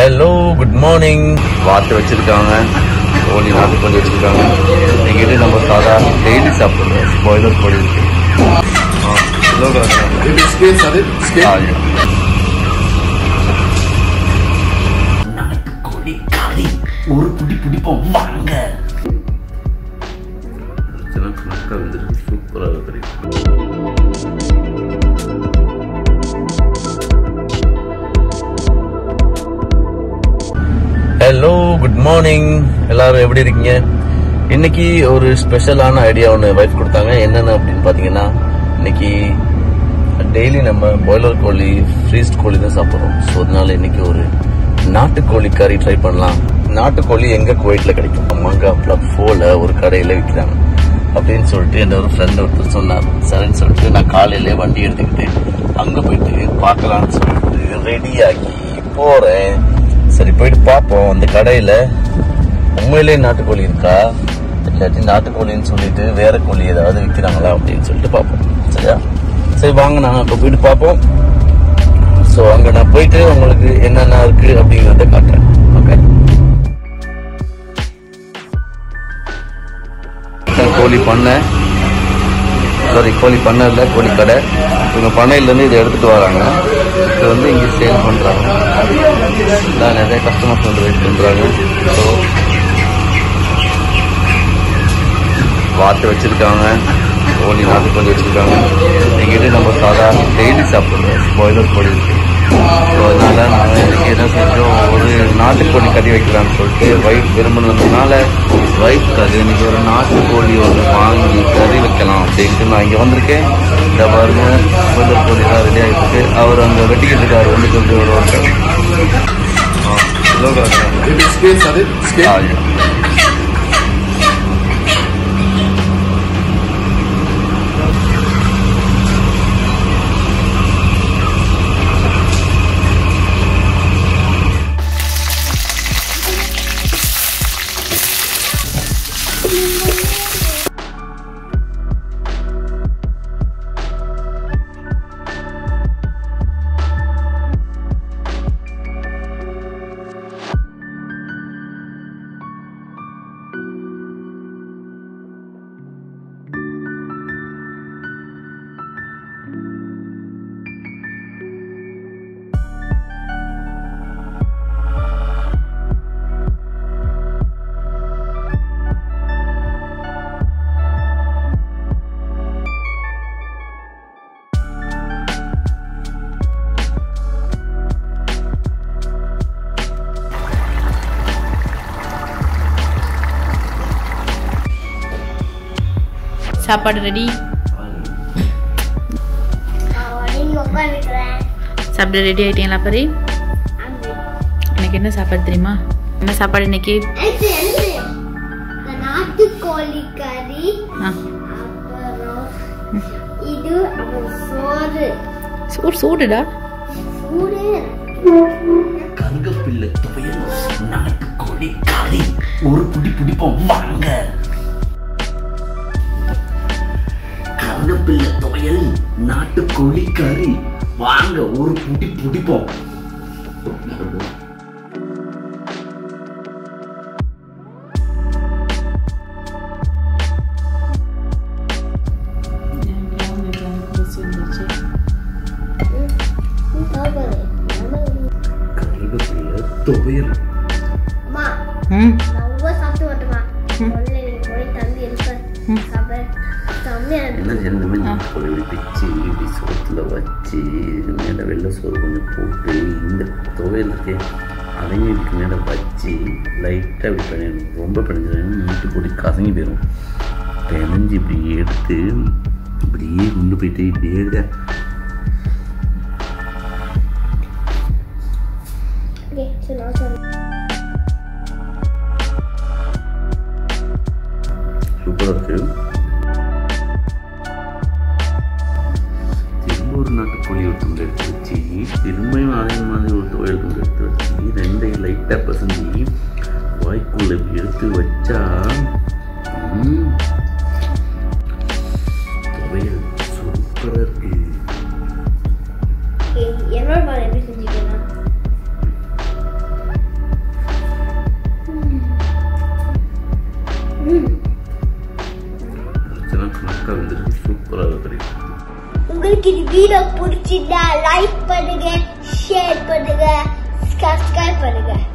Hello good morning வாத்து வச்சிருக்காங்க கோழி நாட்டுக்கோழி வச்சிருக்காங்க எங்கிட்ட நம்ம சாதா டெய்லி சாப்பிடுறோம் பாய்லர் கோழி இருக்கு ஆ, எவ்வளோ காசு? ஸ்கேல் அது ஆ, ஸ்கேல் நாட்டுக்கோழி கறி ஒரு புடி பிடிப்போம் வாங்க சின்ன கணக்காக வந்துருக்கு சூப்பராக இருக்கு ஹலோ குட் மார்னிங் எல்லாரும் எப்படி இருக்கீங்க இன்னைக்கு ஒரு ஸ்பெஷலான ஐடியா ஒன்று வைஃப் கொடுத்தாங்க என்னென்ன அப்படின்னு பார்த்தீங்கன்னா இன்னைக்கு டெய்லி நம்ம பாய்லர் கோழி ஃப்ரீஸ்ட் கோழி தான் சாப்பிட்றோம் ஸோ அதனால இன்னைக்கு ஒரு நாட்டுக்கோழி கறி ட்ரை பண்ணலாம் நாட்டுக்கோழி எங்க குவைட்ல கிடைக்கும் மங்கா பிளக் ஃபோல ஒரு கடையில விற்கிறாங்க அப்படின்னு சொல்லிட்டு என்ன ஒரு ஃப்ரெண்ட் ஒருத்தர் சொன்னார் சரின்னு சொல்லிட்டு நான் காலையிலே வண்டி எடுத்துக்கிட்டு அங்க போயிட்டு பார்க்கலாம்னு சொல்லிட்டு ரெடி ஆகி போறேன் சரி போயிட்டு பார்ப்போம் அந்த கடையில உண்மையிலேயே நாட்டுக்கோழி இருக்கா இல்லாட்டி நாட்டுக்கோழின்னு சொல்லிட்டு வேற கோழி ஏதாவது விற்கிறாங்களா அப்படின்னு சொல்லிட்டு பார்ப்போம் சரியா சரி வாங்க நாங்கள் அங்கே போயிட்டு பார்ப்போம் ஸோ அங்கே நான் போயிட்டு உங்களுக்கு என்னென்ன இருக்கு அப்படிங்கிறத காட்டுறேன் ஓகே கோழி பண்ணை சாரி கோழி பண்ணை இல்லை கோழி கடை இவங்க பண்ணையிலேருந்து இதை எடுத்துட்டு வராங்க இது வந்து இங்கே சேல் பண்ணுறாங்க இதான் நிறைய கஸ்டமர்ஸ் வந்து வெயிட் பண்ணுறாங்க ஸோ வாத்து வச்சிருக்காங்க கோழி நாட்டுக்கோழி வச்சிருக்காங்க எங்கிட்ட நம்ம சாதா டெய்லி சாப்பிடுறோம் பாய்லர் கோழி இருக்கு ஸோ அதனால நாங்கள் இன்னைக்கு என்ன செஞ்சோம் ஒரு நாட்டுக்கோழி கறி வைக்கலாம்னு சொல்லிட்டு ஒய்ஃப் விரும்பினதுனால ஒய்ஃப்காக இன்னைக்கு ஒரு நாட்டுக்கோழி ஒன்று வாங்கி கறி வைக்கலாம் அப்படின்ட்டு நான் இங்கே வந்திருக்கேன் இந்த பாருங்க பாய்லர் கோழி தான் ரெடி ஆகிட்டு இருக்கு அவர் அங்கே வெட்டிக்கிட்டு இருக்காரு வந்து கொஞ்சம் ஒரு ஒருத்தர் ஆ கிலோ கணக்கு ஸ்கேல் அது ஸ்கேல் சாப்பாடு ரெடி அப்படின்னு உட்காந்துக்கிறேன் சாப்பிட ரெடி ஆயிட்டீங்களா பரி எனக்கு என்ன சாப்பாடு தெரியுமா என்ன சாப்பாடு இன்னைக்கு எனக்கு எனக்கு இந்த நாட்டுக்கோழி கறி ஆ அப்புறம் இது அப்புறம் சோறு சூடு சூடுடா சூடு கருகப்பிள்ளை துவையல் நாட்டுக்கோழி கறி ஒரு புடி பிடிப்போம் வாங்க கருகப்பிள்ளை துவையல் நாட்டுக்கோழி கறி வாங்க ஒரு புடி பிடிப்போம் கருகப்பிள்ளை துவையல் அம்மா ம் நான் ரொம்ப சாப்பிட்டு வரட்டுமா முதல்ல நீங்க போய் தந்து இருப்பேன் சாப்பிட செம்மையா இருக்கு என்ன ரெண்டுமே நாட்டுக்கோழி இப்படி பிச்சு இப்படி சோத்துல வச்சு இது மேலே வெள்ளை சோறு கொஞ்சம் போட்டு இந்த துவையல் இருக்கு அதையும் இதுக்கு மேலே வச்சு லைட்டாக இப்படி பண்ணிடணும் ரொம்ப பிணைஞ்சிடும் நாட்டுக்கோழி கசங்கி போயிடும் பிணைஞ்சு இப்படி எடுத்து இப்படியே கொண்டு போயிட்டு இப்படியே எடுக்க ஓகே சரி நான் சொல்றேன் சூப்பராக இருக்கு திரும்ப ஒரு நாட்டுக்கோழி ஒரு துண்டு எடுத்து வச்சு திரும்பியும் அதே மாதிரி ஒரு துவையல் துண்டு எடுத்து வச்சு ரெண்டையும் லைட்டாக பசஞ்சு வாய்க்குள்ள இப்படி எடுத்து வச்சா ம், துவையல் சூப்பராக இருக்கு என்னோட பால் எப்படி செஞ்சுக்கலாம் கணக்காக வந்துருக்கு சூப்பராக கிடைக்கும் உங்களுக்கு இந்த வீடியோ பிடிச்சிருந்தா லைக் பண்ணுங்க ஷேர் பண்ணுங்க சப்ஸ்கிரைப் பண்ணுங்க